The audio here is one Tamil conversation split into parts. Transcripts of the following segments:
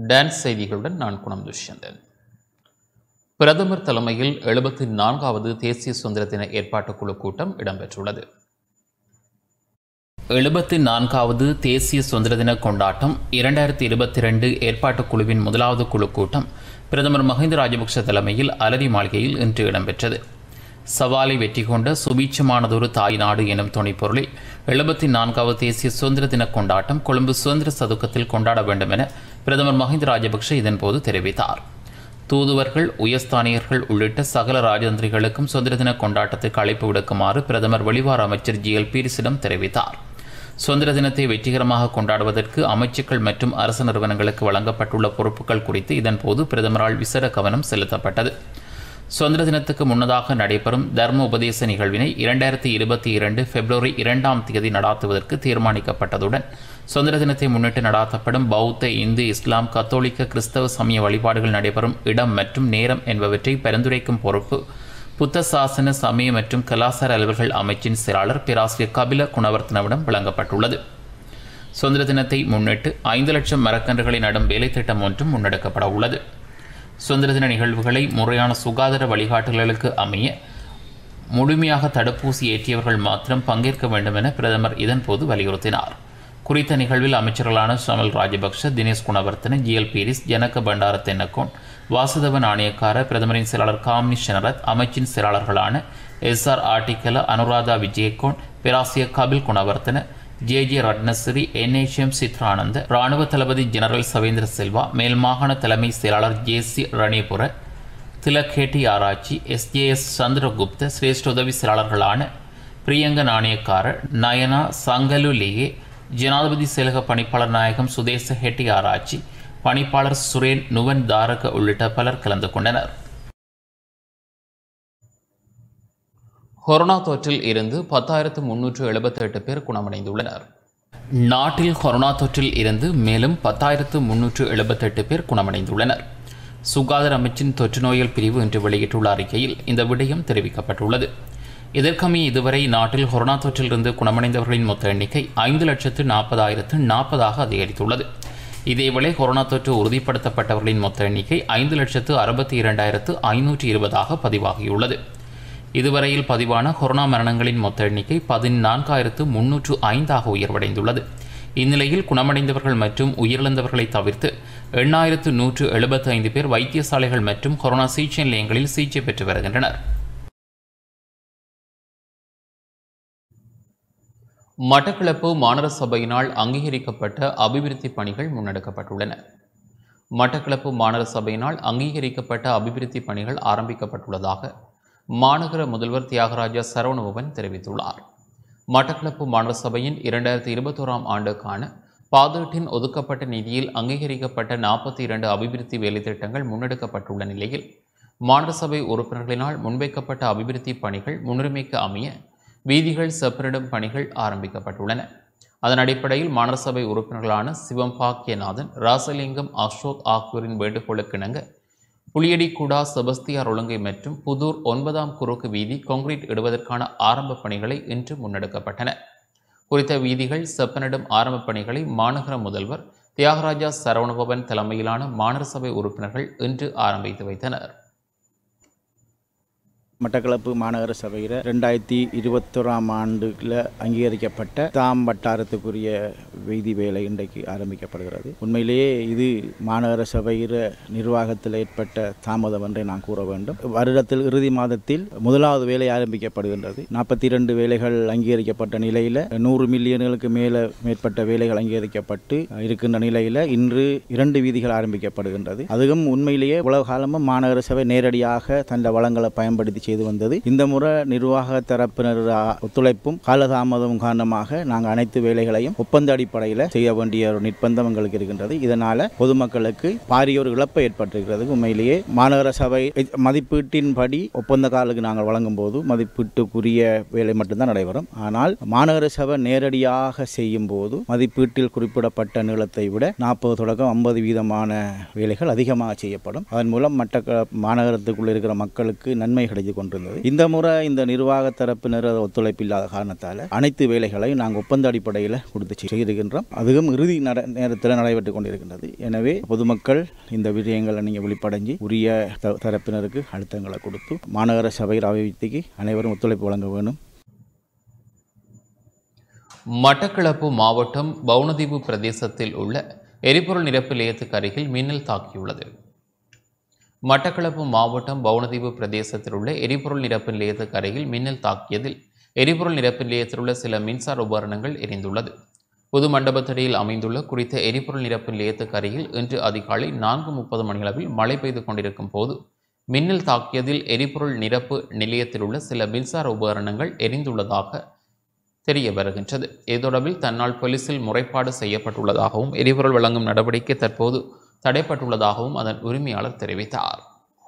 டான்ஸ் செய்திகளுடன் நான் குணம் துஷ்யந்தன் பிரதமர் தலைமையில் எழுபத்தி நான்காவது தேசிய சுதந்திர தின ஏற்பாட்டுக் குழு கூட்டம் இடம்பெற்றுள்ளது எழுபத்தி நான்காவது தேசிய சுதந்திர தின கொண்டாட்டம் இரண்டாயிரத்தி இருபத்தி ரெண்டு ஏற்பாட்டுக் குழுவின் முதலாவது குழு கூட்டம் பிரதமர் மஹிந்த ராஜபக்ஷ தலைமையில் அலரி மாளிகையில் இன்று இடம்பெற்றது சவாலை வெற்றி கொண்ட சுபீட்சமானதொரு தாய் நாடு எனும் துணைப்பொருளில் எழுபத்தி நான்காவது தேசிய சுதந்திர தின கொண்டாட்டம் கொழும்பு சுதந்திர சதுக்கத்தில் கொண்டாட வேண்டும் என பிரதமர் மஹிந்த ராஜபக்ஷ இதன்போது தெரிவித்தார் தூதுவர்கள் உயர்ஸ்தானியர்கள் உள்ளிட்ட சகல ராஜதந்திரிகளுக்கும் சுதந்திர தின கொண்டாட்டத்துக்கு அழைப்பு விடுக்குமாறு பிரதமர் வெளிவார அமைச்சர் ஜி எல் பீரிஸிடம் தெரிவித்தார் சுதந்திர தினத்தை வெற்றிகரமாக கொண்டாடுவதற்கு அமைச்சுக்கள் மற்றும் அரசு நிறுவனங்களுக்கு வழங்கப்பட்டுள்ள பொறுப்புகள் குறித்து இதன்போது பிரதமரால் விசேட கவனம் செலுத்தப்பட்டது சுதந்திர தினத்துக்கு முன்னதாக நடைபெறும் தர்ம உபதேச நிகழ்வினை இரண்டாயிரத்தி இருபத்தி இரண்டு பிப்ரவரி இரண்டாம் தேதி நடாத்துவதற்கு தீர்மானிக்கப்பட்டதுடன் சுதந்திர தினத்தை முன்னிட்டு நடாத்தப்படும் பௌத்த இந்து இஸ்லாம் கத்தோலிக்க கிறிஸ்தவ சமய வழிபாடுகள் நடைபெறும் இடம் மற்றும் நேரம் என்பவற்றை பரிந்துரைக்கும் பொறுப்பு புத்த சாசன சமய மற்றும் கலாசார அலுவல்கள் அமைச்சின் செயலாளர் பேராசிரியர் கபில குணவர்த்தனவிடம் வழங்கப்பட்டுள்ளது சுதந்திர தினத்தை முன்னிட்டு ஐந்து லட்சம் மரக்கன்றுகளை நடும் வேலை திட்டம் ஒன்றும் முன்னெடுக்கப்பட உள்ளது சுதந்திர தின நிகழ்வுகளை முறையான சுகாதார வழிகாட்டுதல்களுக்கு அமைய முழுமையாக தடுப்பூசி ஏற்றியவர்கள் மாத்திரம் பங்கேற்க வேண்டும் என பிரதமர் இதன்போது வலியுறுத்தினார் குறித்த நிகழ்வில் அமைச்சர்களான சமல் ராஜபக்ஷ தினேஷ் குணவர்த்தன ஜிஎல் பீரிஸ் ஜனக பண்டார தென்னக்கோன் வாசுதவ நாணயக்கார பிரதமரின் செயலாளர் காமினி ஷெனரத் அமைச்சின் செயலாளர்களான எஸ் ஆர் ஆர்டிகல அனுராதா விஜயகோன் பேராசிய Kapila Gunawardena J J Ratnasiri N A M Chitrananda ராணுவ தளபதி ஜெனரல் சவேந்திர செல்வா மேல் மாகாண தலைமை செயலாளர் ஜே சி ரணேபுர திலக்கேட்டி ஆராய்ச்சி எஸ்ஜேஎஸ் சந்திரகுப்த சிரேஷ்ட உதவி செயலாளர்களான பிரியங்க நாணயக்காரர் நயனா சங்கலுலியே ஜனாதிபதி செயலக பணிப்பாளர் நாயகம் சுதேச ஹெட்டி ஆராய்ச்சி பணிப்பாளர் சுரேன் நுவன் தாரக உள்ளிட்ட பலர் கலந்து கொண்டனர் கொரோனா தொற்றில் இருந்து பத்தாயிரத்து முன்னூற்று எழுபத்தெட்டு பேர் குணமடைந்துள்ளனர் நாட்டில் கொரோனா தொற்றில் இருந்து மேலும் பத்தாயிரத்து முன்னூற்று எழுபத்தெட்டு பேர் குணமடைந்துள்ளனர் சுகாதார அமைச்சின் தொற்று நோயல் பிரிவு இன்று வெளியிட்டுள்ள அறிக்கையில் இந்த விடயம் தெரிவிக்கப்பட்டுள்ளது இதற்கமைய இதுவரை நாட்டில் கொரோனா தொற்றிலிருந்து குணமடைந்தவர்களின் மொத்த எண்ணிக்கை ஐந்து லட்சத்து நாற்பதாயிரத்து நாற்பதாக அதிகரித்துள்ளது இதேவேளை கொரோனா தொற்று உறுதிப்படுத்தப்பட்டவர்களின் மொத்த எண்ணிக்கை ஐந்து லட்சத்து அறுபத்தி இரண்டாயிரத்து ஐநூற்றி இருபதாக பதிவாகியுள்ளது இதுவரையில் பதிவான கொரோனா மரணங்களின் மொத்த எண்ணிக்கை பதினான்காயிரத்து முன்னூற்று ஐந்தாக உயர்வடைந்துள்ளது இந்நிலையில் குணமடைந்தவர்கள் மற்றும் உயிரிழந்தவர்களை தவிர்த்து எண்ணாயிரத்து நூற்று எழுபத்தி ஐந்து பேர் வைத்தியசாலைகள் மற்றும் கொரோனா சிகிச்சை நிலையங்களில் சிகிச்சை பெற்று வருகின்றனர் மட்டக்களப்பு மாநகர சபையினால் அங்கீகரிக்கப்பட்ட அபிவிருத்தி பணிகள் முன்னெடுக்கப்பட்டுள்ளன மட்டக்களப்பு மாநகர சபையினால் அங்கீகரிக்கப்பட்ட அபிவிருத்தி பணிகள் ஆரம்பிக்கப்பட்டுள்ளதாக மாநகர முதல்வர் தியாகராஜா சரவணபவன் தெரிவித்துள்ளார் மட்டக்களப்பு மாநகர சபையின் இரண்டாயிரத்தி இருபத்தோராம் ஆண்டுக்கான பாதீட்டின் ஒதுக்கப்பட்ட நிதியில் அங்கீகரிக்கப்பட்ட நாற்பத்தி இரண்டு அபிவிருத்தி வேலைத்திட்டங்கள் முன்னெடுக்கப்பட்டுள்ள நிலையில் மாநகர சபை உறுப்பினர்களினால் முன்வைக்கப்பட்ட அபிவிருத்தி பணிகள் முன்னுரிமைக்கு அமைய வீதிகள் செப்பனிடும் பணிகள் ஆரம்பிக்கப்பட்டுள்ளன அதன் அடிப்படையில் மாநகர சபை உறுப்பினர்களான சிவம் பாக்கியநாதன் ராசலிங்கம் அசோக் ஆகியோரின் வேண்டுகோளுக்கிணங்க புளியடிக்குடா செபஸ்தியார் ஒழுங்கை மற்றும் புதூர் ஒன்பதாம் குறுக்கு வீதி கான்கிரீட் இடுவதற்கான ஆரம்ப பணிகளை இன்று முன்னெடுக்கப்பட்டன குறித்த வீதிகள் செப்பனிடும் ஆரம்ப பணிகளை மாநகர முதல்வர் தியாகராஜா சரவணபவன் தலைமையிலான மாநகர சபை உறுப்பினர்கள் இன்று ஆரம்பித்து வைத்தனர் மட்டக்களப்பு மாநகர சபையில் ரெண்டாயிரத்தி இருபத்தோராம் ஆண்டுல அங்கீகரிக்கப்பட்ட தாம் வட்டாரத்துக்குரிய வீதி வேலை இன்றைக்கு ஆரம்பிக்கப்படுகிறது உண்மையிலேயே இது மாநகர சபையிற நிர்வாகத்தில் ஏற்பட்ட தாமதம் என்றே நான் கூற வேண்டும் வருடத்தில் இறுதி மாதத்தில் முதலாவது வேலை ஆரம்பிக்கப்படுகின்றது நாற்பத்தி இரண்டு வேலைகள் அங்கீகரிக்கப்பட்ட நிலையில் நூறு மில்லியன்களுக்கு மேலே மேற்பட்ட வேலைகள் அங்கீகரிக்கப்பட்டு இருக்கின்ற நிலையில் இன்று இரண்டு வீதிகள் ஆரம்பிக்கப்படுகின்றது அதுவும் உண்மையிலேயே உலக காலமும் மாநகர சபை நேரடியாக தந்த வளங்களை பயன்படுத்தி செய்து வந்தது இந்த முறை நிர்வாக தரப்பினர் ஆ, ஒத்துழைப்பும் காலதாமதமும் காரணமாக நாங்கள் அனைத்து வேலைகளையும் ஒப்பந்த அடிப்படையில் செய்ய வேண்டிய ஒரு நிர்பந்தம் எங்களுக்கு இருக்கின்றது இதனால பொதுமக்களுக்கு பாரிய ஒரு இழப்பு ஏற்பட்டிருக்கிறது உண்மையிலேயே மாநகர சபை மதிப்பீட்டின்படி ஒப்பந்த காலுக்கு நாங்கள் வழங்கும் போது மதிப்பீட்டுக்குரிய வேலை மட்டும்தான் நடைபெறும் ஆனால் மாநகர சபை நேரடியாக செய்யும் போது மதிப்பீட்டில் குறிப்பிடப்பட்ட நீளத்தை விட நாற்பது தொடக்கம் ஐம்பது வீதமான வேலைகள் அதிகமாக செய்யப்படும் அதன் மூலம் மற்ற க- மாநகரத்துக்குள்ள இருக்கிற மக்களுக்கு நன்மை கிடைத்துக் கொண்டிருந்தது இந்த முறை இந்த நிர்வாக தரப்பினர் ஒத்துழைப்பு இல்லாத காரணத்தால் அனைத்து வேலைகளையும் நாங்கள் ஒப்பந்த அடிப்படையில் கொடுத்து செய்திருக்கின்றோம் அதுவும் இறுதி நட நேரத்தில் நடைபெற்று கொண்டிருக்கின்றது எனவே பொதுமக்கள் இந்த விடயங்களை நீங்கள் விழிப்படைஞ்சு உரிய த- தரப்பினருக்கு அழுத்தங்களை கொடுத்து மாநகர சபை அபிவிருத்திக்கு அனைவரும் ஒத்துழைப்பு வழங்க வேண்டும் மட்டக்களப்பு மாவட்டம் பவுனதீவு பிரதேசத்தில் உள்ள எரிபொருள் நிரப்பு நிலையத்துக்கு அருகில் மின்னல் தாக்கியுள்ளது மட்டக்களப்பு மாவட்டம் பவுனதீவு பிரதேசத்தில் உள்ள எரிபொருள் நிரப்பு நிலையத்துக்கு அருகில் மின்னல் தாக்கியதில் எரிபொருள் நிரப்பு நிலையத்தில் உள்ள சில மின்சார உபகரணங்கள் எரிந்துள்ளது புது மண்டபத்தடியில் அமைந்துள்ள குறித்த எரிபொருள் நிரப்பு நிலையத்துக்கு அருகில் இன்று அதிகாலை நான்கு முப்பது மணியளவில் மழை பெய்து கொண்டிருக்கும் போது மின்னல் தாக்கியதில் எரிபொருள் நிரப்பு நிலையத்தில் உள்ள சில மின்சார உபகரணங்கள் எரிந்துள்ளதாக தெரிய வருகின்றது இது தொடர்பில் தன்னால் போலீசில் முறைப்பாடு செய்யப்பட்டுள்ளதாகவும் எரிபொருள் வழங்கும் நடவடிக்கை தற்போது தடைப்பட்டுள்ளதாகவும் அதன் உரிமையாளர் தெரிவித்தார்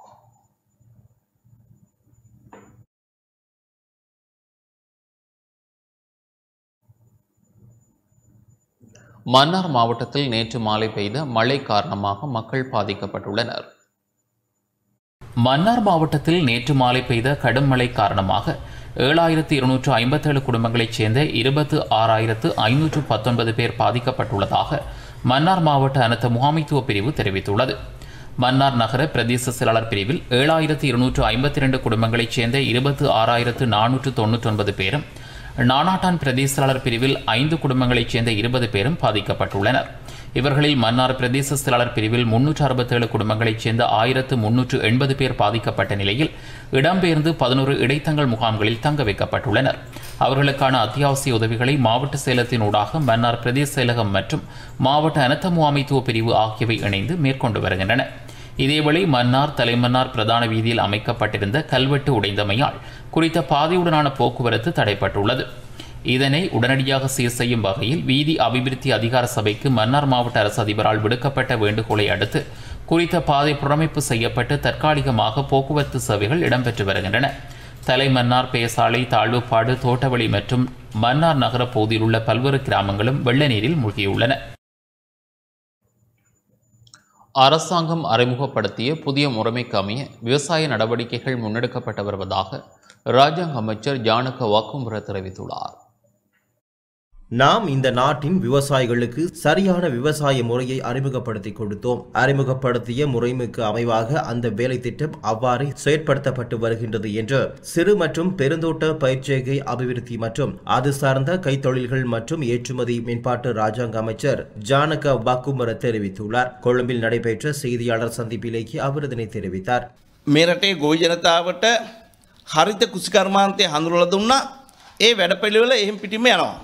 மன்னார் மாவட்டத்தில் நேற்று மாலை பெய்த மழை காரணமாக மக்கள் பாதிக்கப்பட்டுள்ளனர் மன்னார் மாவட்டத்தில் நேற்று மாலை பெய்த கடும் மழை காரணமாக ஏழாயிரத்து இருநூற்று ஐம்பத்தேழு குடும்பங்களைச் சேர்ந்த இருபத்து ஆறாயிரத்து ஐநூற்று பத்தொன்பது பேர் பாதிக்கப்பட்டுள்ளதாக மன்னார் மாவட்ட அனர்த்த முகாமைத்துவ பிரிவு தெரிவித்துள்ளது மன்னார் நகர பிரதேச செயலாளர் பிரிவில் ஏழாயிரத்து இருநூற்று ஐம்பத்தி இரண்டு குடும்பங்களைச் சேர்ந்த இருபத்து ஆறாயிரத்து நானூற்று தொன்னூற்றொன்பது பேரும் நானாட்டான் பிரதேச செயலாளர் பிரிவில் ஐந்து குடும்பங்களைச் சேர்ந்த இருபது பேரும் பாதிக்கப்பட்டுள்ளனர் இவர்களில் மன்னார் பிரதேச செயலாளர் பிரிவில் முன்னூற்று அறுபத்தேழு குடும்பங்களைச் சேர்ந்த ஆயிரத்து முன்னூற்று எண்பது பேர் பாதிக்கப்பட்ட நிலையில் இடம்பெயர்ந்து பதினோரு இடைத்தங்கள் முகாம்களில் தங்க வைக்கப்பட்டுள்ளனர் அவர்களுக்கான அத்தியாவசிய உதவிகளை மாவட்ட செயலத்தினூடாக மன்னார் பிரதேச செயலகம் மற்றும் மாவட்ட அனர்த்த முகாமைத்துவ பிரிவு ஆகியவை இணைந்து மேற்கொண்டு வருகின்றன இதேவேளை மன்னார் தலைமன்னார் பிரதான வீதியில் அமைக்கப்பட்டிருந்த கல்வெட்டு உடைந்தமையால் குறித்த பாதையுடனான போக்குவரத்து தடைப்பட்டுள்ளது இதனை உடனடியாக சீர் செய்யும் வகையில் வீதி அபிவிருத்தி அதிகார சபைக்கு மன்னார் மாவட்ட அரசு அதிபரால் விடுக்கப்பட்ட வேண்டுகோளை அடுத்து குறித்த பாதை புறமைப்பு செய்யப்பட்டு தற்காலிகமாக போக்குவரத்து சேவைகள் இடம்பெற்று வருகின்றன தலைமன்னார் பேசாலை தாழ்வுப்பாடு தோட்டவழி மற்றும் மன்னார் நகர பகுதியில் உள்ள பல்வேறு கிராமங்களும் வெள்ள நீரில் மூழ்கியுள்ளன அரசாங்கம் அறிமுகப்படுத்திய புதிய முறைமைக்கு அமைய விவசாய நடவடிக்கைகள் முன்னெடுக்கப்பட்டு வருவதாக ராஜாங்க அமைச்சர் ஜானக வாக்குமுறை தெரிவித்துள்ளார் நாம் இந்த நாட்டின் விவசாயிகளுக்கு சரியான விவசாய முறையை அறிமுகப்படுத்தி கொடுத்தோம் அறிமுகப்படுத்திய முறைமைக்கு அமைவாக அந்த வேலை திட்டம் அவ்வாறே செயற்படுத்தப்பட்டு வருகின்றது என்று சிறு மற்றும் பெருந்தோட்ட பயிர்ச்சேகை அபிவிருத்தி மற்றும் அது சார்ந்த கைத்தொழில்கள் மற்றும் ஏற்றுமதி மேம்பாட்டு ராஜாங்க அமைச்சர் ஜானக வாக்குமர தெரிவித்துள்ளார் கொழும்பில் நடைபெற்ற செய்தியாளர் சந்திப்பிலேயே அவர் இதனை தெரிவித்தார் මේ රටේ ගොවි ජනතාවට හරිත කෘෂිකර්මාන්තය හඳුරලා දුන්නා ඒ වැඩපිළිවෙල එහෙම් පිටිම යනවා.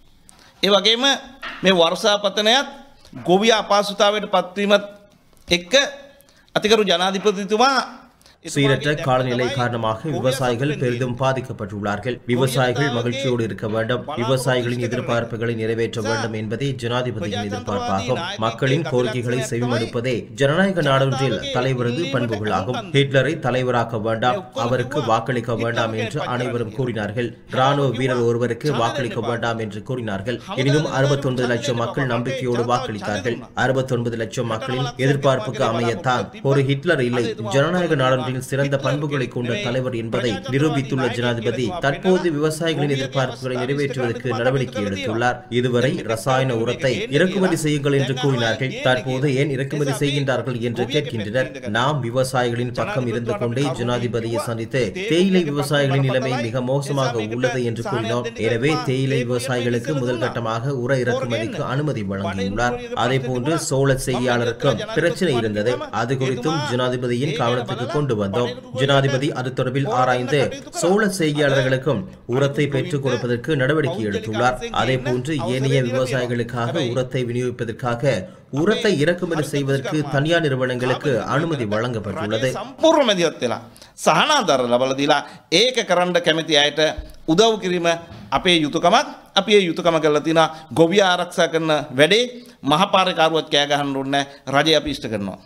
ඒ වගේම මේ වර්ෂාපතනයත් ගොවියා අපහසුතාවයට පත්වීමත් එක්ක අතිකරු ජනාධිපතිතුමා சீரற்ற காலநிலை காரணமாக விவசாயிகள் பெரிதும் பாதிக்கப்பட்டுள்ளார்கள் விவசாயிகள் மகிழ்ச்சியோடு இருக்க வேண்டும் விவசாயிகளின் எதிர்பார்ப்புகளை நிறைவேற்ற வேண்டும் என்பதே ஜனாதிபதியின் எதிர்பார்ப்பாகும் மக்களின் கோரிக்கைகளை செவிமடுப்பதே ஜனநாயக நாடொன்றில் தலைவரது பண்புகளாகும் ஹிட்லரை தலைவராக்க வேண்டாம் அவருக்கு வாக்களிக்க வேண்டாம் என்று அனைவரும் கூறினார்கள் ராணுவ வீரர் ஒருவருக்கு வாக்களிக்க வேண்டாம் என்று கூறினார்கள் எனினும் அறுபத்தொன்பது லட்சம் மக்கள் நம்பிக்கையோடு வாக்களித்தார்கள் அறுபத்தொன்பது லட்சம் மக்களின் எதிர்பார்ப்புக்கு அமையத்தான் ஒரு ஹிட்லர் இல்லை ஜனநாயக நாடொன்றில் சிறந்த பண்புகளை கொண்ட தலைவர் என்பதை நிரூபித்துள்ள ஜனாதிபதி தற்போது விவசாயிகளின் எதிர்பார்ப்புகளை நிறைவேற்றுவதற்கு நடவடிக்கை எடுத்துள்ளார் இதுவரை ரசாயன உரத்தை இறக்குமதி செய்யுங்கள் என்று கூறினார்கள் தற்போது ஏன் இறக்குமதி செய்கின்றார்கள் என்று கேட்கின்றனர் நாம் விவசாயிகளின் பக்கம் இருந்து கொண்டே ஜனாதிபதியை சந்தித்து தேயிலை விவசாயிகளின் நிலைமை மிக மோசமாக உள்ளது என்று கூறினோம் எனவே தேயிலை விவசாயிகளுக்கு முதல் கட்டமாக உர இறக்குமதிக்கு அனுமதி வழங்கியுள்ளார் அதே போன்று சோழ செய்தியாளருக்கும் பிரச்சனை இருந்தது அது குறித்தும் ஜனாதிபதியின் கவனத்துக்கு கொண்டு வந்தோம் ஜனாதிபதி அது தொடர்பில் ஆராய்ந்து சோழ செய்தியாளர்களுக்கும் உரத்தை பெற்றுக் கொடுப்பதற்கு நடவடிக்கை எடுத்துள்ளார் அதே போன்று ஏனைய விவசாயிகளுக்காக உரத்தை விநியோகிப்பதற்காக உரத்தை இறக்குமதி செய்வதற்கு தனியார் நிறுவனங்களுக்கு அனுமதி வழங்கப்பட்டுள்ளது සම්පූර්ණ මැදිහත් වෙලා සහනාධර ලබල දීලා ඒක කරන්න කැමති අයට උදව් කිරීම අපේ යුතුකමක් අපි ඒ යුතුකම කරලා තියෙනවා ගොවියා ආරක්ෂා කරන වැඩේ මහපාරකාරුවත් කෑ ගහන්න ඕනේ නැහැ. රජය අපි ඉෂ්ට කරනවා.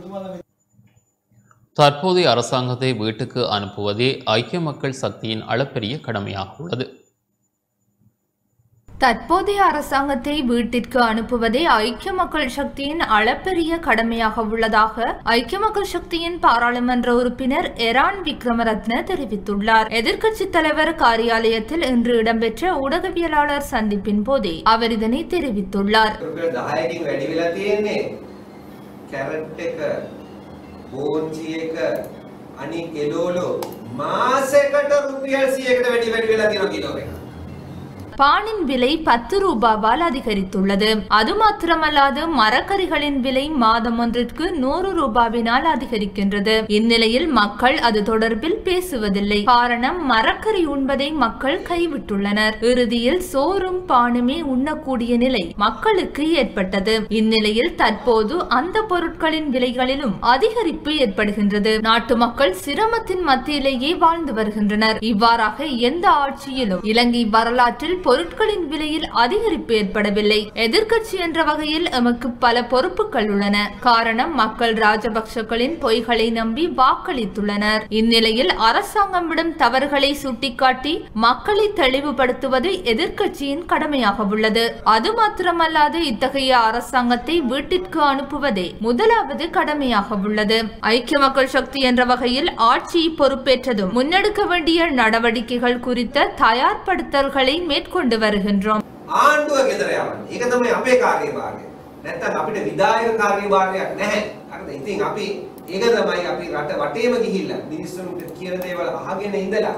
தற்போதைய அரசாங்கத்தை வீட்டுக்கு அனுப்புவதே ஐக்கிய மக்கள் சக்தியின் அளப்பெரிய கடமையாக உள்ளது தற்போதைய அரசாங்கத்தை வீட்டிற்கு அனுப்புவதே ஐக்கிய மக்கள் சக்தியின் அளப்பெரிய கடமையாக உள்ளதாக ஐக்கிய மக்கள் சக்தியின் பாராளுமன்ற உறுப்பினர் எரான் விக்ரமரத்ன தெரிவித்துள்ளார் எதிர்க்கட்சித் தலைவர் காரியாலயத்தில் இன்று இடம்பெற்ற ஊடகவியலாளர் சந்திப்பின் போதே அவர் இதனை தெரிவித்துள்ளார் රුපියල් 10කින් වැඩි වෙලා තියෙන්නේ කැරට් එක බෝන්චි එක අනික් එළවලු මාසෙකට රුපියල් 100කට වැඩි වැඩි වෙලා තියෙනවා කිලෝ එක. பானின் விலை பத்து ரூபாவால் அதிகரித்துள்ளது அது மாத்திரமல்லாது மரக்கறிகளின் விலை மாதம் ஒன்றிற்கு நூறு ரூபாவினால் அதிகரிக்கின்றது இந்நிலையில் மக்கள் அது தொடர்பில் பேசுவதில்லை காரணம் மரக்கறி உண்பதை மக்கள் கைவிட்டுள்ளனர் இறுதியில் சோறும் பானுமே உண்ணக்கூடிய நிலை மக்களுக்கு ஏற்பட்டது இந்நிலையில் தற்போது அந்த பொருட்களின் விலைகளிலும் அதிகரிப்பு ஏற்படுகின்றது நாட்டு மக்கள் சிரமத்தின் மத்தியிலேயே வாழ்ந்து வருகின்றனர் இவ்வாறாக எந்த ஆட்சியிலும் இலங்கை வரலாற்றில் பொருட்களின் விலையில் அதிகரிப்பு ஏற்படவில்லை எதிர்க்கட்சி என்ற வகையில் எமக்கு பல பொறுப்புகள் உள்ளன காரணம் மக்கள் ராஜபக்சக்களின் பொய்களை நம்பி வாக்களித்துள்ளனர் இந்நிலையில் அரசாங்கம் விடும் தவறுகளை சுட்டிக்காட்டி மக்களை தெளிவுபடுத்துவது எதிர்க்கட்சியின் கடமையாக உள்ளது அது மாத்திரமல்லாது இத்தகைய அரசாங்கத்தை வீட்டிற்கு அனுப்புவதே முதலாவது கடமையாக உள்ளது ஐக்கிய மக்கள் சக்தி என்ற வகையில் ஆட்சி பொறுப்பேற்றதும் முன்னெடுக்க வேண்டிய நடவடிக்கைகள் குறித்த தயார்படுத்தல்களை மேற்கொண்டு வருகின்றோம் ආණ්ඩුව ගෙදර යවන්න. ඒක තමයි අපේ කාර්යභාරය. නැත්තම් අපිට විධායක කාර්යභාරයක් නැහැ. හරිද? ඉතින් අපි ඒක තමයි අපි රට වටේම ගිහිල්ලා මිනිස්සුන්ට කියන දේවල් අහගෙන ඉඳලා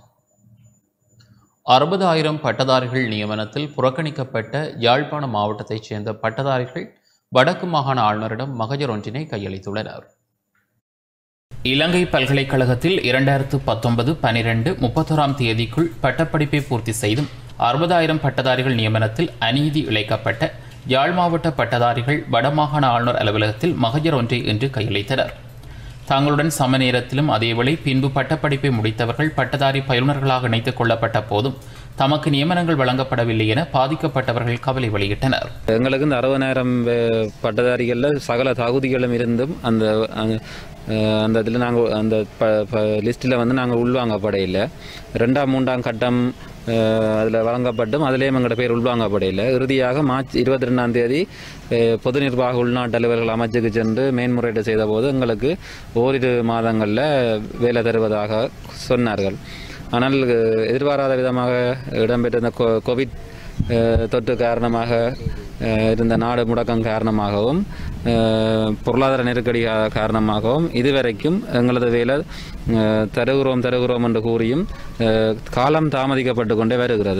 அறுபதாயிரம் பட்டதாரிகள் நியமனத்தில் புறக்கணிக்கப்பட்ட யாழ்ப்பாண மாவட்டத்தைச் சேர்ந்த பட்டதாரிகள் வடக்கு மாகாண ஆளுநரிடம் மகஜர் ஒன்றினை கையளித்துள்ளனர் இலங்கை பல்கலைக்கழகத்தில் இரண்டாயிரத்து பத்தொன்பது பனிரெண்டு முப்பத்தோராம் தேதிக்குள் பட்டப்படிப்பை பூர்த்தி செய்தும் அறுபதாயிரம் பட்டதாரிகள் நியமனத்தில் அநீதி இழைக்கப்பட்ட யாழ் மாவட்ட பட்டதாரிகள் வடமாகாண ஆளுநர் அலுவலகத்தில் மகஜர் ஒன்றை இன்று கையளித்தனர் தங்களுடன் சம நேரத்திலும் அதேவேளை பின்பு பட்டப்படிப்பை முடித்தவர்கள் பட்டதாரி பயிலுனர்களாக இணைத்துக் கொள்ளப்பட்ட போதும் தமக்கு நியமனங்கள் வழங்கப்படவில்லை என பாதிக்கப்பட்டவர்கள் கவலை வெளியிட்டனர் எங்களுக்கு இந்த அறுபதாயிரம் பட்டதாரிகளில் சகல தகுதிகளும் இருந்தும் அந்த அந்த, அஹ், அந்த இதில் நாங்கள் அந்த ப லிஸ்ட்டில் வந்து நாங்கள் உள்வாங்கப்படையில் ரெண்டாம் மூன்றாம் கட்டம் அதில் வழங்கப்பட்டும் அதிலேயும் எங்களோட பேர் உள்வாங்கப்படையில் இறுதியாக மார்ச் இருபத்தி ரெண்டாம் தேதி அஹ், பொது நிர்வாக உள்நாட்டு அலுவலர்கள் அமைச்சுக்கு சென்று மேன்முறையீடு செய்தபோது எங்களுக்கு ஓரிரு மாதங்களில் வேலை தருவதாக சொன்னார்கள் ஆனால் அஹ், எதிர்பாராத விதமாக இடம்பெற்ற இந்த கோ- கோவிட் அஹ், தொற்று காரணமாக அஹ், இருந்த நாடு முடக்கம் காரணமாகவும் அஹ், பொருளாதார நெருக்கடி கா- காரணமாகவும் இதுவரைக்கும் எங்களது வேலை அஹ், தருகிறோம் தருகிறோம் என்று கூறியும் அஹ், காலம் தாமதிக்கப்பட்டு கொண்டே வருகிறது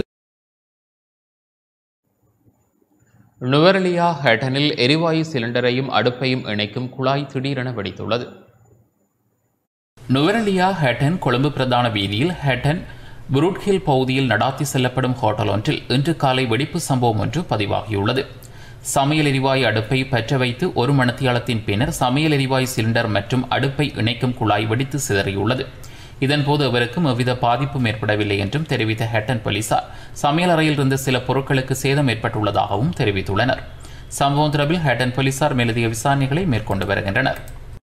நுவரெலியா ஹேட்டனில் எரிவாயு சிலிண்டரையும் அடுப்பையும் இணைக்கும் குழாய் திடீரென வெடித்துள்ளது நுவரெலியா ஹேட்டன் கொழும்பு பிரதான வீதியில் ஹேட்டன் புருட்ஹில் பகுதியில் நடாத்தி செல்லப்படும் ஹோட்டல் ஒன்றில் இன்று காலை வெடிப்பு சம்பவம் ஒன்று பதிவாகியுள்ளது சமையல் எரிவாயு அடுப்பை பற்ற வைத்து ஒரு மணித்தியாலத்தின் பின்னர் சமையல் எரிவாயு சிலிண்டர் மற்றும் அடுப்பை இணைக்கும் குழாய் வெடித்து சிதறியுள்ளது இதன்போது அவருக்கும் எவ்வித பாதிப்பும் ஏற்படவில்லை என்றும் தெரிவித்த ஹேட்டன் போலீசார் சமையல் அறையில் இருந்த சில பொருட்களுக்கு சேதம் ஏற்பட்டுள்ளதாகவும் தெரிவித்துள்ளனர் சம்பவம் தொடர்பில் ஹேட்டன் போலீசார் மேலதிக விசாரணைகளை மேற்கொண்டு வருகின்றனர்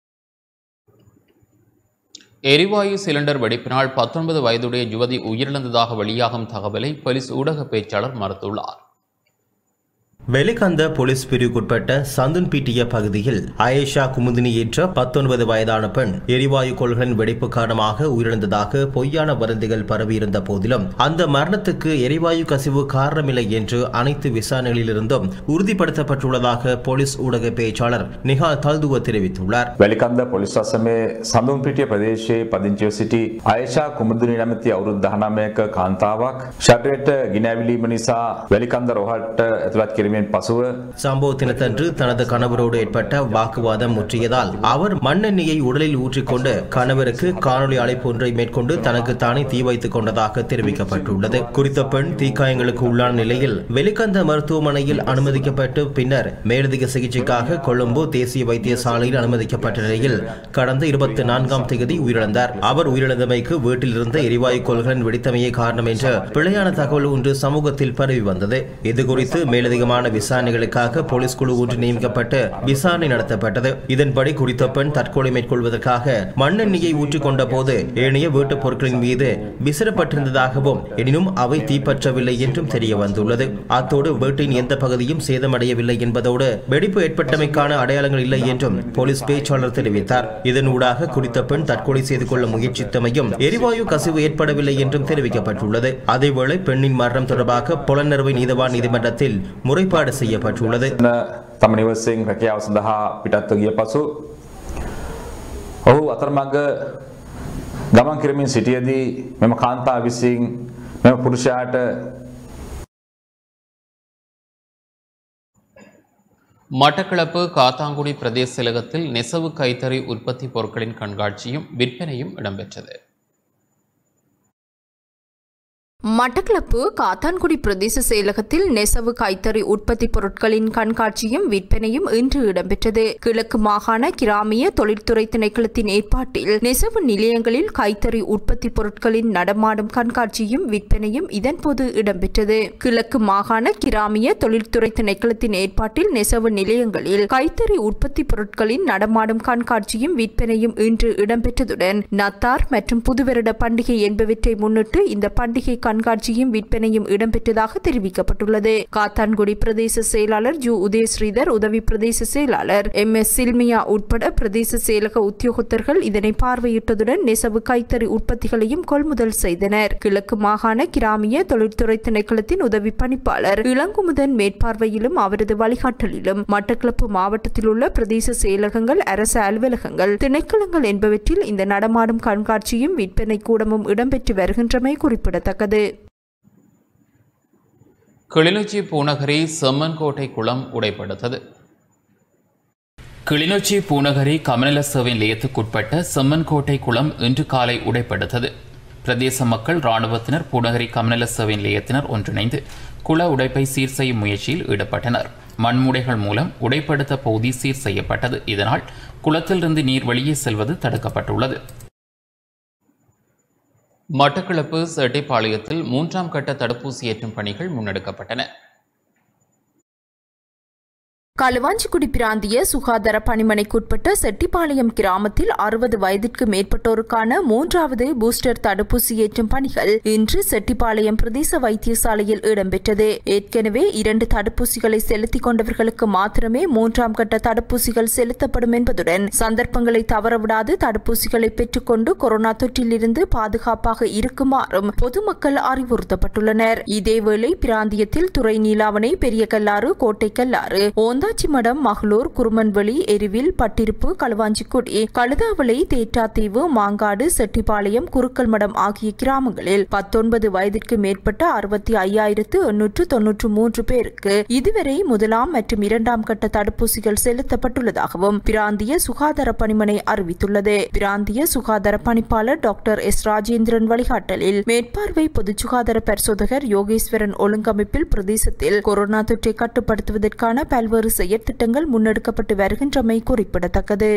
எரிவாயு சிலிண்டர் வெடிப்பினால் பத்தொன்பது வயதுடைய யுவதி உயிரிழந்ததாக வெளியாகும் தகவலை போலீஸ் ஊடக பேச்சாளர் மறுத்துள்ளார் வெலிகந்த போலீஸ் பிரிவுக்குட்பட்ட சந்துன்பிட்டிய பகுதியில் ஆயேஷா குமுதினி என்ற பத்தொன்பது வயதான பெண் எரிவாயு கொள்களின் வெடிப்பு காரணமாக உயிரிழந்ததாக பொய்யான வதந்திகள் பரவியிருந்த போதிலும் அந்த மரணத்துக்கு எரிவாயு கசிவு காரணமில்லை என்று அனைத்து விசாரணைகளிலிருந்தும் உறுதிப்படுத்தப்பட்டுள்ளதாக போலீஸ் ஊடக பேச்சாளர் நிஹால் தல்துவ தெரிவித்துள்ளார் වැලිකන්ද පොලිස් වසමේ සඳුන් පිටිය ප්‍රදේශයේ පදිංචිව සිටි අයශා කුමුදුනි නැමති අවුරුදු 19ක කාන්තාවක් ෂටරයට ගිනැවිලීම නිසා වැලිකන්ද රෝහලට ඇතුළත් කිරීමෙන් පසුව சம்பவ தினத்தன்று தனது கணவரோடு ஏற்பட்ட வாக்குவாதம் முற்றியதால் அவர் மண்ணெண்ணெயை உடலில் ஊற்றிக்கொண்டு கணவருக்கு காணொலி அழைப்பு ஒன்றை மேற்கொண்டு தனக்கு தானே தீ வைத்துக் கொண்டதாக தெரிவிக்கப்பட்டுள்ளது குறித்த பெண் தீக்காயங்களுக்கு உள்ளான நிலையில் வெலிகந்த மருத்துவமனையில் அனுமதிக்கப்பட்டு பின்னர் மேலதிக சிகிச்சைக்காக கொழும்பு தேசிய வைத்தியசாலையில் அனுமதிக்கப்பட்ட நிலையில் கடந்த இருபத்தி நான்காம் தேதி உயிரிழந்தார் அவர் உயிரிழந்தமைக்கு வீட்டில் இருந்த எரிவாயு கொள்களின் வெடித்தமையே காரணம் என்ற பிழையான தகவல் ஒன்று சமூகத்தில் பரவி வந்தது இது குறித்து மேலதிகமான தொடர்பான விசாரணைகளுக்காக போலீஸ் குழு ஒன்று நியமிக்கப்பட்டு விசாரணை நடத்தப்பட்டது இதன்படி குறித்த பெண் தற்கொலை மேற்கொள்வதற்காக மண்ணெண்ணெயை ஊற்றிக்கொண்ட போது ஏனைய வீட்டுப் பொருட்களின் மீது விசிறப்பட்டிருந்ததாகவும் எனினும் அவை தீப்பற்றவில்லை என்றும் தெரிய வந்துள்ளது அத்தோடு வீட்டின் எந்த பகுதியும் சேதமடையவில்லை என்பதோடு வெடிப்பு ஏற்பட்டமைக்கான அடையாளங்கள் இல்லை என்றும் போலீஸ் பேச்சாளர் தெரிவித்தார் இதனூடாக குறித்த பெண் தற்கொலை செய்து கொள்ள முயற்சித்தமையும் எரிவாயு கசிவு ஏற்படவில்லை என்றும் தெரிவிக்கப்பட்டுள்ளது அதேவேளை பெண்ணின் மரணம் தொடர்பாக புலனறுவை நீதவான் நீதிமன்றத்தில் முறைப்பாடு செய்யப்பட்டுள்ளது තම නිවසෙන් රැකියාව සඳහා පිටත්ව ගිය පසු ඔහු අතරමඟ ගමන් කරමින් සිටියදී මෙම කාන්තා විසින් මෙම පුරුෂයාට மட்டக்களப்பு காத்தாங்குடி பிரதேச செயலகத்தில் நெசவு கைத்தறி உற்பத்தி பொருட்களின் கண்காட்சியும் விற்பனையும் இடம்பெற்றது மட்டக்களப்பு காத்தான்குடி பிரதேச செயலகத்தில் நெசவு கைத்தறி உற்பத்தி பொருட்களின் கண்காட்சியும் விற்பனையும் இன்று இடம்பெற்றது கிழக்கு மாகாண கிராமிய தொழில்துறை திணைக்களத்தின் ஏற்பாட்டில் நெசவு நிலையங்களில் கைத்தறி உற்பத்தி பொருட்களின் நடமாடும் கண்காட்சியும் விற்பனையும் இதன்போது இடம்பெற்றது கிழக்கு மாகாண கிராமிய தொழில்துறை திணைக்களத்தின் ஏற்பாட்டில் நெசவு நிலையங்களில் கைத்தறி உற்பத்தி பொருட்களின் நடமாடும் கண்காட்சியும் விற்பனையும் இன்று இடம்பெற்றதுடன் நத்தார் மற்றும் புதுவருட பண்டிகை என்பவற்றை முன்னிட்டு இந்த பண்டிகை கண்காட்சியும் விற்பனையும் இடம்பெற்றதாக தெரிவிக்கப்பட்டுள்ளது காத்தான்குடி பிரதேச செயலாளர் ஜு உதயஸ்ரீதர் உதவி பிரதேச செயலாளர் எம் எஸ் சில்மியா உட்பட பிரதேச செயலக உத்தியோகத்தர்கள் இதனை பார்வையிட்டதுடன் நெசவு கைத்தறி உற்பத்திகளையும் கொள்முதல் செய்தனர் கிழக்கு மாகாண கிராமிய தொழில்துறை திணைக்களத்தின் உதவி பணிப்பாளர் இளங்குமுதன் மேற்பார்வையிலும் அவரது வழிகாட்டலிலும் மட்டக்களப்பு மாவட்டத்தில் உள்ள பிரதேச செயலகங்கள் அரசு அலுவலகங்கள் திணைக்களங்கள் என்பவற்றில் இந்த நடமாடும் கண்காட்சியும் விற்பனை கூடமும் இடம்பெற்று வருகின்றமை குறிப்பிடத்தக்கது கிளிநொச்சி பூநகரி செம்மன்கோட்டை குளம் உடைப்படுத்தது கிளிநொச்சி பூநகரி கமநல சேவை நிலையத்துக்குட்பட்ட செம்மன்கோட்டை குளம் இன்று காலை உடைப்படுத்தது பிரதேச மக்கள் இராணுவத்தினர் பூநகரி கமநல சேவை நிலையத்தினர் ஒன்றிணைந்து குள உடைப்பை சீர் செய்யும் முயற்சியில் ஈடுபட்டனர் மண்முடைகள் மூலம் உடைப்படுத்த பகுதி சீர் செய்யப்பட்டது இதனால் குளத்திலிருந்து நீர் வெளியே செல்வது தடுக்கப்பட்டுள்ளது மட்டக்களப்பு செட்டிப்பாளையத்தில் மூன்றாம் கட்ட தடுப்பூசி ஏற்றும் பணிகள் முன்னெடுக்கப்பட்டன களுவாஞ்சிக்குடி பிராந்திய சுகாதார பணிமனைக்குட்பட்ட செட்டிப்பாளையம் கிராமத்தில் அறுபது வயதிற்கு மேற்பட்டோருக்கான மூன்றாவது பூஸ்டர் தடுப்பூசி ஏற்றும் பணிகள் இன்று செட்டிப்பாளையம் பிரதேச வைத்தியசாலையில் இடம்பெற்றது ஏற்கனவே இரண்டு தடுப்பூசிகளை செலுத்திக் கொண்டவர்களுக்கு மாத்திரமே மூன்றாம் கட்ட தடுப்பூசிகள் செலுத்தப்படும் என்பதுடன் சந்தர்ப்பங்களை தவறவிடாது தடுப்பூசிகளை பெற்றுக்கொண்டு கொரோனா தொற்றிலிருந்து பாதுகாப்பாக இருக்குமாறும் பொதுமக்கள் அறிவுறுத்தப்பட்டுள்ளனர் இதேவேளை பிராந்தியத்தில் துறை நீலாவணை பெரிய கல்லாறு கோட்டை கல்லாறு ஓந்தா ஊராட்சிமடம் மகளூர் குருமன்வெளி எருவில் பட்டிருப்பு களுவாஞ்சிக்குடி கழுதாவளை தேற்றாத்தீவு மாங்காடு செட்டிப்பாளையம் குருக்கல் மடம் ஆகிய கிராமங்களில் பத்தொன்பது வயதிற்கு மேற்பட்ட அறுபத்தி ஐயாயிரத்து எண்ணூற்று தொன்னூற்று மூன்று பேருக்கு இதுவரை முதலாம் மற்றும் இரண்டாம் கட்ட தடுப்பூசிகள் செலுத்தப்பட்டுள்ளதாகவும் பிராந்திய சுகாதார பணிமனை அறிவித்துள்ளது பிராந்திய சுகாதார பணிப்பாளர் டாக்டர் எஸ் ராஜேந்திரன் வழிகாட்டலில் மேற்பார்வை பொது சுகாதார பரிசோதகர் யோகேஸ்வரன் ஒழுங்கமைப்பில் பிரதேசத்தில் கொரோனா தொற்றை கட்டுப்படுத்துவதற்கான பல்வேறு செயற்திட்டங்கள் முன்னெடுக்கப்பட்டு வருகின்றமை குறிப்பிடத்தக்கது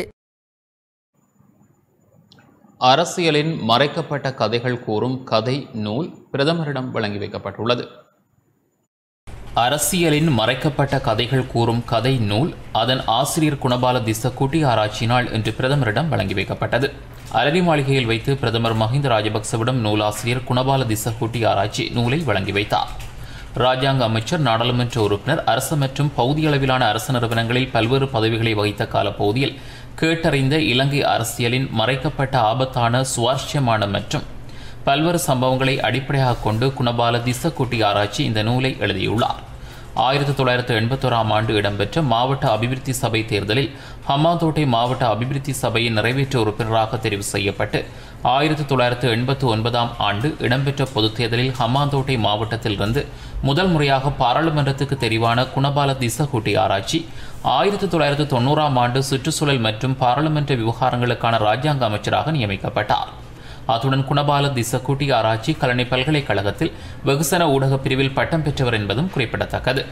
அரசியலின் மறைக்கப்பட்ட கதைகள் கூறும் கதை நூல் பிரதமரிடம் வழங்கி வைக்கப்பட்டுள்ளது அரசியலின் மறைக்கப்பட்ட கதைகள் கூறும் கதை நூல் அதன் ஆசிரியர் குணபால திசக்கூட்டி ஆராய்ச்சி நாள் இன்று பிரதமரிடம் வழங்கி வைக்கப்பட்டது அலரி மாளிகையில் வைத்து பிரதமர் மஹிந்த ராஜபக்சவிடம் நூலாசிரியர் குணபால திசக்கூட்டி ஆராய்ச்சி நூலை வழங்கி வைத்தார் ராஜாங்க அமைச்சர் நாடாளுமன்ற உறுப்பினர் அரசு மற்றும் பகுதியளவிலான அரசு நிறுவனங்களில் பல்வேறு பதவிகளை வகித்த காலப்பகுதியில் கேட்டறிந்த இலங்கை அரசியலின் மறைக்கப்பட்ட ஆபத்தான சுவாரஸ்யமான மற்றும் பல்வேறு சம்பவங்களை அடிப்படையாக கொண்டு குணபால திசக்குட்டி ஆராய்ச்சி இந்த நூலை எழுதியுள்ளார் ஆயிரத்தி தொள்ளாயிரத்து எண்பத்தோராம் ஆண்டு இடம்பெற்ற மாவட்ட அபிவிருத்தி சபை தேர்தலில் ஹம்மாந்தோட்டை மாவட்ட அபிவிருத்தி சபையின் நிறைவேற்று உறுப்பினராக தெரிவு செய்யப்பட்டு ஆயிரத்தி தொள்ளாயிரத்து எண்பத்தி ஒன்பதாம் ஆண்டு இடம்பெற்ற பொதுத் தேர்தலில் ஹம்மாந்தோட்டை மாவட்டத்திலிருந்து முதல் முறையாக பாராளுமன்றத்துக்கு தெரிவான குணபால திசகுட்டி ஆராய்ச்சி ஆயிரத்தி தொள்ளாயிரத்து தொண்ணூறாம் ஆண்டு சுற்றுச்சூழல் மற்றும் பாராளுமன்ற விவகாரங்களுக்கான ராஜ்யாங்க அமைச்சராக நியமிக்கப்பட்டார் அத்துடன் குணபால திசக்குட்டி ஆராய்ச்சி கலனி பல்கலைக்கழகத்தில் வெகுசன ஊடகப் பிரிவில் பட்டம் பெற்றவர் என்பதும் குறிப்பிடத்தக்கது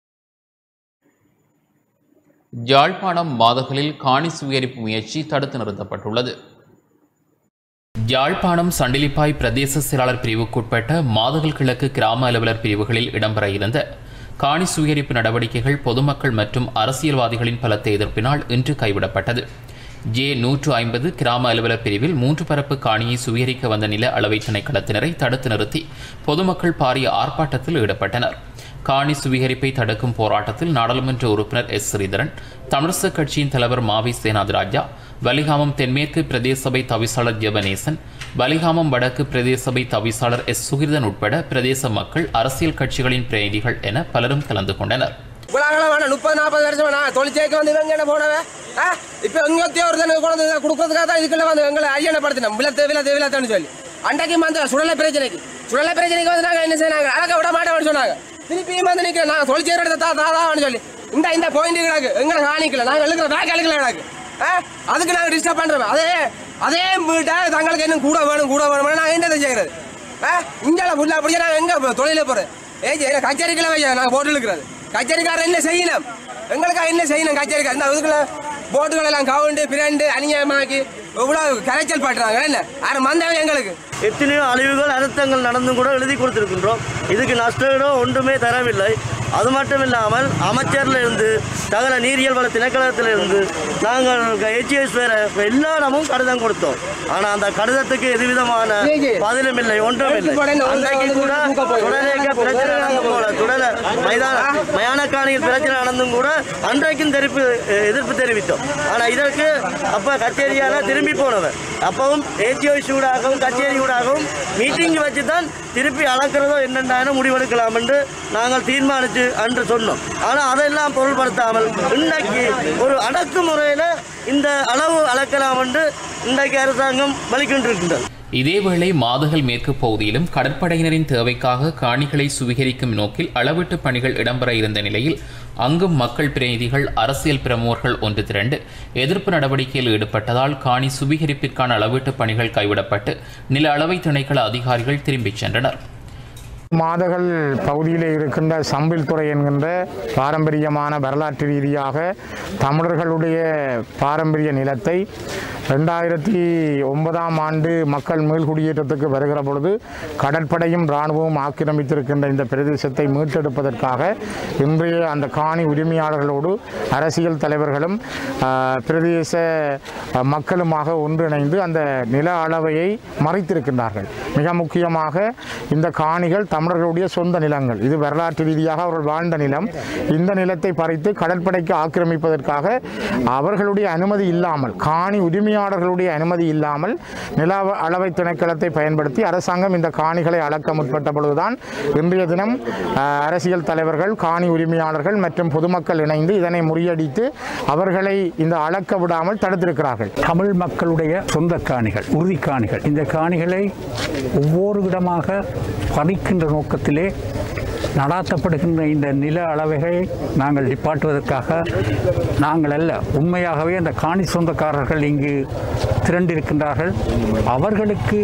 யாழ்ப்பாணம் மாதகளில் காணி சுயரிப்பு முயற்சி தடுத்து நிறுத்தப்பட்டுள்ளது யாழ்ப்பாணம் சண்டிலிப்பாய் பிரதேச செயலாளர் பிரிவுக்குட்பட்ட மாதகள் கிழக்கு கிராம அலுவலர் பிரிவுகளில் இடம்பெற இருந்த காணி சுவீகரிப்பு நடவடிக்கைகள் பொதுமக்கள் மற்றும் அரசியல்வாதிகளின் பலத்த எதிர்ப்பினால் இன்று கைவிடப்பட்டது ஜே நூற்று ஐம்பது கிராம அலுவலர் பிரிவில் மூன்று பரப்பு காணியை சுவீகரிக்க வந்த நில அளவை திணைக்களத்தினரை தடுத்து நிறுத்தி பொதுமக்கள் பாரிய ஆர்ப்பாட்டத்தில் ஈடுபட்டனர் காணி சுவீகரிப்பை தடுக்கும் போராட்டத்தில் நாடாளுமன்ற உறுப்பினர் எஸ் ஸ்ரீதரன் தமிழிசை கட்சியின் தலைவர் மாவி சேனாதிராஜா வலிகாமம் தென்மேற்கு பிரதேச சபை தவிசாளர் ஜெபநேசன் வலிகாமம் வடக்கு பிரதேச சபை தவிசாளர் எஸ் சுகிர்தன் உட்பட பிரதேச மக்கள் அரசியல் கட்சிகளின் பிரதிநிதிகள் என பலரும் கலந்து கொண்டனர் இவ்வளவு வேணாம் முப்பது நாற்பது வருஷம் வேணாம் தொழிற்சேக்கு வந்து இவங்க என்ன போனவன் ஆ இப்போ எங்கத்தையோ ஒருத்தனுக்கு கொண்டு வந்து கொடுக்கறதுக்காக தான் இதுக்குள்ள வந்து எங்களை ஐயனப்படுத்தினோம் விழத்து விழத்து விழத்துன்னு சொல்லி அன்றைக்கு வந்து சுடலை பிரச்சனைக்கு சுடலை பிரச்சனைக்கு வந்து நாங்கள் என்ன செய்யறாங்க அழக விட மாட்டோம்னு சொன்னாங்க திருப்பியும் வந்து நிற்கிறேன் நான் தொழிற்சேர் எடுத்த தா தாதான்னு சொல்லி இந்த இந்த பாயிண்ட் கிடக்கு எங்களை காணிக்கல நாங்கள் எழுக்கிற பேக் எழுக்கல கிடக்கு ஆ அதுக்கு நாங்கள் டிஸ்டர்ப் பண்ணுறோம் அதே அதே வீட்டை தங்களுக்கு இன்னும் கூட வேணும் கூட வேணும்னு நாங்கள் என்ன செய்கிறது ஆ இங்கே ஃபுல்லாக அப்படியே நாங்கள் எங்கே தொழில போகிறோம் ஏஜி என்ன கச்சேரிக்கல வைக்க நாங்கள் போட்டு இருக்கிறது கச்சேரிக்காரர் என்ன செய்யணும் எங்களுக்காக என்ன செய்யணும் கச்சேரிக்காரர் இந்த இதுக்குள்ள போட்டுகள் எல்லாம் கவுண்டு பிரண்டு அநியாயமாக்கி இவ்வளவு கரைச்சல் பட்டுறாங்க என்ன யார் மந்தவன் எங்களுக்கு எத்தனையோ அழிவுகள் அழுத்தங்கள் நடந்தும் கூட எழுதி கொடுத்திருக்கின்றோம் இதுக்கு நஷ்டஈடோ ஒன்றுமே தரவில்லை அது மட்டும் இல்லாமல் அமைச்சர்ல இருந்து சகல நீரியல் வள திணைக்களத்திலிருந்து நாங்கள் ஹெச்எஸ் வேற எல்லா இடமும் கடிதம் கொடுத்தோம் ஆனா அந்த கடிதத்துக்கு எதுவிதமான பதிலும் இல்லை ஒன்றும் இல்லை அன்றைக்கு கூட தொடரேக்க பிரச்சனை நடந்தும் கூட தொடர மைதான மயானக்காணியில் பிரச்சனை நடந்தும் கூட அன்றைக்கும் தெரிப்பு எதிர்ப்பு தெரிவித்தோம் ஆனா இதற்கு அப்ப கச்சேரியால திரும்பி போனவர் அப்பவும் ஏஜிஓ சூடாகவும் கச்சேரி ஊடாகவும் மீட்டிங் வச்சு தான் திருப்பி அளக்கிறதோ என்னென்ன முடிவெடுக்கலாம் என்று நாங்கள் தீர்மானித்து அன்று சொன்னோம் ஆனால் அதெல்லாம் பொருள்படுத்தாமல் இன்றைக்கு ஒரு அடக்குமுறையில் இந்த அளவு அளக்கலாம் என்று இன்றைக்கு அரசாங்கம் வலிக்கின்றிருக்கின்றது இதேவேளை மாதகல் மேற்கு பகுதியிலும் கடற்படையினரின் தேவைக்காக காணிகளை சுவீகரிக்கும் நோக்கில் அளவீட்டு பணிகள் இடம்பெற இருந்த நிலையில் அங்கும் மக்கள் பிரதிநிதிகள் அரசியல் பிரமுகர்கள் ஒன்று திரண்டு எதிர்ப்பு நடவடிக்கையில் ஈடுபட்டதால் காணி சுவீகரிப்பிற்கான அளவீட்டு பணிகள் கைவிடப்பட்டு நில அளவை திணைக்கள அதிகாரிகள் திரும்பிச் சென்றனர் மாதகள் பகுதியில் இருக்கின்ற சம்பில் துறை என்கின்ற பாரம்பரியமான வரலாற்று ரீதியாக தமிழர்களுடைய பாரம்பரிய நிலத்தை ரெண்டாயிரத்தி ஒன்பதாம் ஆண்டு மக்கள் மீள்குடியேற்றத்துக்கு வருகிற பொழுது கடற்படையும் இராணுவமும் ஆக்கிரமித்திருக்கின்ற இந்த பிரதேசத்தை மீட்டெடுப்பதற்காக இன்றைய அந்த காணி உரிமையாளர்களோடு அரசியல் தலைவர்களும் ஆஹ், பிரதேச அஹ், மக்களுமாக ஒன்றிணைந்து அந்த நில அளவையை மறைத்திருக்கின்றார்கள் மிக முக்கியமாக இந்த காணிகள் தமிழர்களுடைய சொந்த நிலங்கள் இது வரலாற்று ரீதியாக அவர்கள் வாழ்ந்த நிலம் இந்த நிலத்தை பறித்து கடற்படைக்கு ஆக்கிரமிப்பதற்காக அவர்களுடைய அனுமதி இல்லாமல் காணி உரிமையாளர்களுடைய அனுமதி இல்லாமல் நில அள- அளவை திணைக்களத்தை பயன்படுத்தி அரசாங்கம் இந்த காணிகளை அளக்க முற்பட்ட பொழுதுதான் இன்றைய தினம் அஹ், அரசியல் தலைவர்கள் காணி உரிமையாளர்கள் மற்றும் பொதுமக்கள் இணைந்து இதனை முறியடித்து அவர்களை இந்த அளக்க விடாமல் தடுத்திருக்கிறார்கள் தமிழ் மக்களுடைய சொந்த காணிகள் உறுதி காணிகள் இந்த காணிகளை ஒவ்வொரு இடமாக பறிக்கின்ற நோக்கத்திலே நடாத்தப்படுகின்ற இந்த நில அளவைகளை நாங்கள் நிப்பாட்டுவதற்காக நாங்கள் அல்ல உண்மையாகவே அந்த காணி சொந்தக்காரர்கள் இங்கு திரண்டிருக்கின்றார்கள் அவர்களுக்கு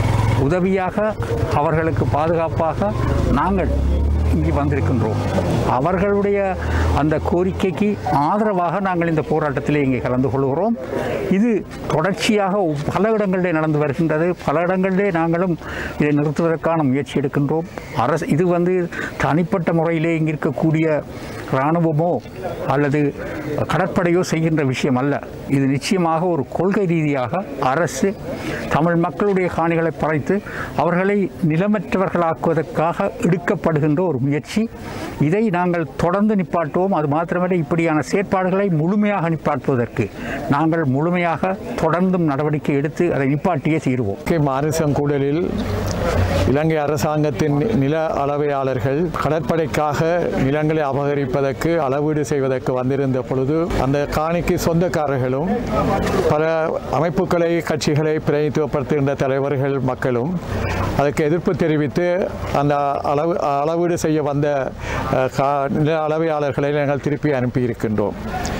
உதவியாக அவர்களுக்கு பாதுகாப்பாக நாங்கள் இங்கு வந்திருக்கின்றோம் அவர்களுடைய அந்த கோரிக்கைக்கு ஆதரவாக நாங்கள் இந்த போராட்டத்திலே இங்கே கலந்து கொள்கிறோம் இது தொடர்ச்சியாக பல இடங்களிலே நடந்து வருகின்றது பல இடங்களிலே நாங்களும் இதை நிறுத்துவதற்கான முயற்சி எடுக்கின்றோம் அரசு இது வந்து தனிப்பட்ட முறையிலே இங்கே இருக்கக்கூடிய இராணுவமோ அல்லது கடற்படையோ செய்கின்ற விஷயம் அல்ல இது நிச்சயமாக ஒரு கொள்கை ரீதியாக அரசு தமிழ் மக்களுடைய காணிகளை பறைத்து அவர்களை நிலமற்றவர்களாக்குவதற்காக எடுக்கப்படுகின்ற ஒரு முயற்சி இதை நாங்கள் தொடர்ந்து நிப்பாட்டுவோம் அது மாத்திரமல்ல இப்படியான செயற்பாடுகளை முழுமையாக நிப்பாட்டுவதற்கு நாங்கள் முழுமையாக தொடர்ந்தும் நடவடிக்கை எடுத்து அதை நிப்பாட்டியே தீருவோம் கே மாரிசங்கூடலில் இலங்கை அரசாங்கத்தின் நில அளவையாளர்கள் கடற்படைக்காக நிலங்களை அபகரிப்பதற்கு அளவீடு செய்வதற்கு வந்திருந்த பொழுது அந்த காணிக்கு சொந்தக்காரர்களும் பல அமைப்புகளை கட்சிகளை பிரதிநிதித்துவப்படுத்துகின்ற தலைவர்கள் மக்களும் அதற்கு எதிர்ப்பு தெரிவித்து அந்த அளவு அளவீடு செய்ய வந்த அஹ், கா- நில அளவையாளர்களை நாங்கள் திருப்பி அனுப்பியிருக்கின்றோம்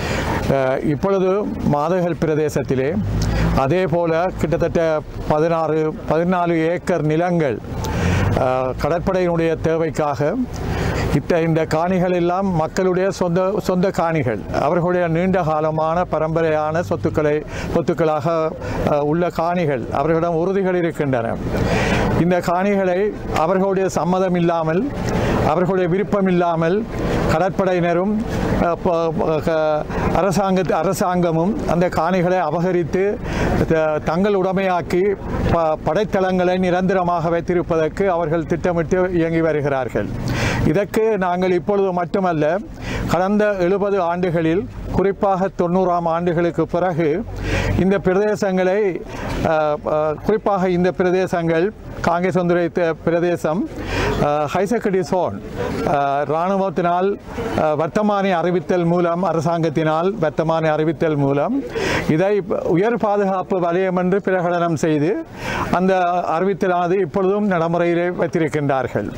அஹ், இப்பொழுது மாதகள் பிரதேசத்திலே அதே போல கிட்டத்தட்ட பதினாறு பதினாலு ஏக்கர் நிலங்கள் அஹ், கடற்படையினுடைய தேவைக்காக இத்த இந்த காணிகள் எல்லாம் மக்களுடைய சொந்த சொந்த காணிகள் அவர்களுடைய நீண்ட காலமான பரம்பரையான சொத்துக்களை சொத்துக்களாக அஹ், உள்ள காணிகள் அவர்களிடம் உறுதிகள் இருக்கின்றன இந்த காணிகளை அவர்களுடைய சம்மதம் இல்லாமல் அவர்களுடைய விருப்பம் இல்லாமல் கடற்படையினரும் அஹ், ப- ப- க- அரசாங்க அரசாங்கமும் அந்த காணிகளை அபகரித்து த- தங்கள் உடைமையாக்கி ப படைத்தளங்களை நிரந்தரமாக வைத்திருப்பதற்கு அவர்கள் திட்டமிட்டு இயங்கி வருகிறார்கள் இதற்கு நாங்கள் இப்பொழுது மட்டுமல்ல கடந்த எழுபது ஆண்டுகளில் குறிப்பாக தொண்ணூறாம் ஆண்டுகளுக்கு பிறகு இந்த பிரதேசங்களை அஹ், அஹ், குறிப்பாக இந்த பிரதேசங்கள் காங்கேசந்துறை த- பிரதேசம் ஹைசக்கடி சோன் இராணுவத்தினால் அஹ், வர்த்தமானி அறிவித்தல் மூலம் அரசாங்கத்தினால் வர்த்தமானி அறிவித்தல் மூலம் இதை உயர் பாதுகாப்பு வலயம் என்று பிரகடனம் செய்து அந்த அறிவித்தலானது இப்பொழுதும் நடைமுறையிலே வைத்திருக்கின்றார்கள்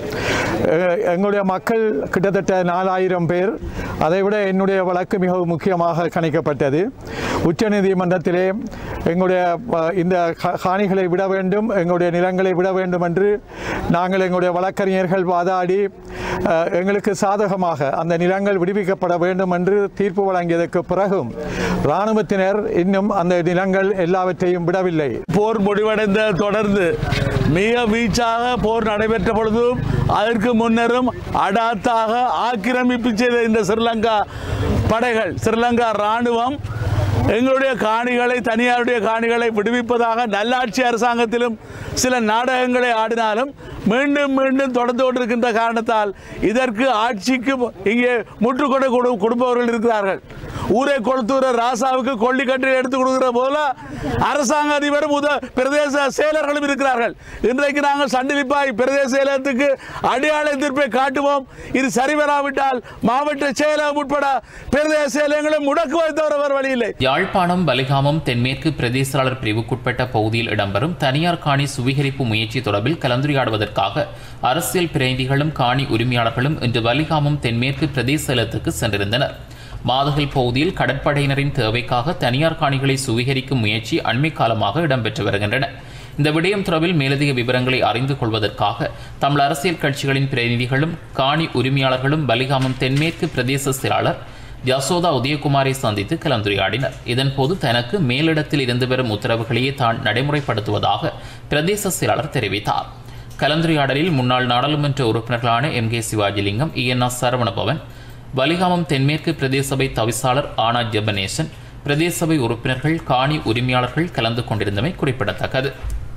எ- எங்களுடைய மக்கள் கிட்டத்தட்ட நாலாயிரம் பேர் அதைவிட என்னுடைய வழக்கு மிகவும் முக்கியமாக கணிக்கப்பட்டது உச்சநீதிமன்றத்திலே எங்களுடைய அஹ், இந்த கா- காணிகளை விட வேண்டும் எங்களுடைய நிலங்களை விட வேண்டும் என்று நாங்கள் எங்களுடைய வழக்கறிஞர்கள் வாதாடி அஹ், எங்களுக்கு சாதகமாக அந்த நிலங்கள் விடுவிக்கப்பட வேண்டும் என்று தீர்ப்பு வழங்கியதற்கு பிறகும் இராணுவத்தினர் இன்னும் அந்த நிலங்கள் எல்லாவற்றையும் விடவில்லை போர் முடிவடைந்த தொடர்ந்து மிக வீச்சாக போர் நடைபெற்ற பொழுதும் அதற்கு முன்னரும் அடாத்தாக ஆக்கிரமிப்பு செய்த இந்த ஸ்ரீலங்கா படைகள் ஸ்ரீலங்கா இராணுவம் எங்களுடைய காணிகளை தனியாருடைய காணிகளை விடுவிப்பதாக நல்லாட்சி அரசாங்கத்திலும் சில நாடகங்களை ஆடினாலும் மீண்டும் மீண்டும் தொடர்ந்து கொண்டிருக்கின்ற காரணத்தால் இதற்கு ஆட்சிக்கு இங்கே முற்றுக்கொடை கொடு கொடுப்பவர்கள் இருக்கிறார்கள் ஊரை கொளுத்துகிற ராசாவுக்கு கொள்ளி கட்டி எடுத்து கொடுக்கிற போல அரசாங்க அதிபரும் உத பிரதேச செயலர்களும் இருக்கிறார்கள் இன்றைக்கு நாங்கள் சண்டிலிப்பாய் பிரதேச செயலகத்துக்கு அடையாள எதிர்ப்பை காட்டுவோம் இது சரிவராவிட்டால் மாவட்ட செயலகம் உட்பட பிரதேச செயலகங்களை முடக்குவதை தவிர வேறு வழி இல்லை யாழ்ப்பாணம் பலிகாமம் தென்மேற்கு பிரதேசாளர் பிரிவுக்குட்பட்ட பகுதியில் இடம்பெறும் தனியார் காணி சுவீகரிப்பு முயற்சி தொடர்பில் கலந்துரையாடுவதற்காக அரசியல் பிரதிநிதிகளும் காணி உரிமையாளர்களும் இன்று வலிகாமம் தென்மேற்கு பிரதேச செயலகத்துக்கு சென்றிருந்தனர் மாதகல் பகுதியில் கடற்படையினரின் தேவைக்காக தனியார் காணிகளை சுவீகரிக்கும் முயற்சி அண்மை காலமாக இடம்பெற்று வருகின்றன இந்த விடயம் தொடர்பில் மேலதிக விவரங்களை அறிந்து கொள்வதற்காக தமிழ் அரசியல் கட்சிகளின் பிரதிநிதிகளும் காணி உரிமையாளர்களும் பலிகாமம் தென்மேற்கு பிரதேச செயலாளர் யசோதா உதயகுமாரை சந்தித்து கலந்துரையாடினர் இதன்போது தனக்கு மேலிடத்தில் இருந்து வரும் உத்தரவுகளையே தான் நடைமுறைப்படுத்துவதாக பிரதேச செயலாளர் தெரிவித்தார் கலந்துரையாடலில் முன்னாள் நாடாளுமன்ற உறுப்பினர்களான M K Sivajilingam E N R Saravanabavan Valikamam தென்மேற்கு பிரதேசபை தவிசாளர் ஆனா ஜெபனேசன் பிரதேசபை உறுப்பினர்கள் காணி உரிமையாளர்கள் கலந்து கொண்டிருந்தமை குறிப்பிடத்தக்கது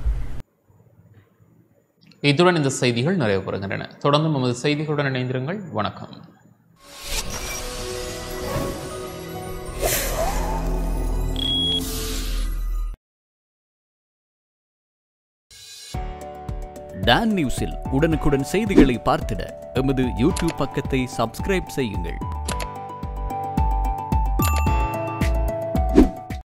இத்துடன் இந்த செய்திகள் நிறைவு பெறுகின்றன தொடர்ந்து நமது செய்திகளுடன் இணைந்திருங்கள் வணக்கம் டான் நியூஸில் உடனுக்குடன் செய்திகளை பார்த்திட எமது யூடியூப் பக்கத்தை சப்ஸ்கிரைப் செய்யுங்கள்